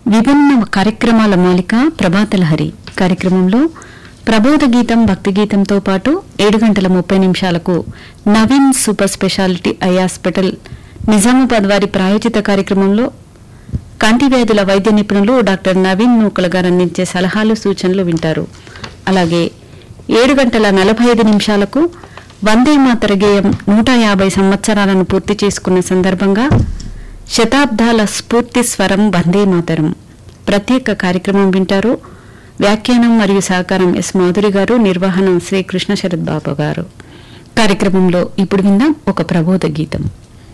విభిన్న కార్యక్రమాల మాలిక ప్రభాతలహరి కార్యక్రమంలో ప్రబోధ గీతం భక్తి గీతంతో పాటు ఏడు గంటల ముప్పై నిమిషాలకు Naveen super speciality eye hospital Nizamabad వారి ప్రాయోజిత కార్యక్రమంలో కంటి వ్యాధుల వైద్య నిపుణులు డాక్టర్ నవీన్ నూకల గారు అందించే సలహాలు సూచనలు వింటారు అలాగే ఏడు గంటల నలభై ఐదు నిమిషాలకు వందే మాతర గేయం నూట యాభై సంవత్సరాలను పూర్తి చేసుకున్న సందర్భంగా శతాబ్దాల స్ఫూర్తి స్వరం వందే మాతరం ప్రత్యేక కార్యక్రమం వింటారు వ్యాఖ్యానం మరియు సహకారం ఎస్ మాధురి గారు నిర్వహణ శ్రీ కృష్ణ శరత్ బాబు గారు కార్యక్రమంలో ఇప్పుడు విందాం ఒక ప్రబోధ గీతం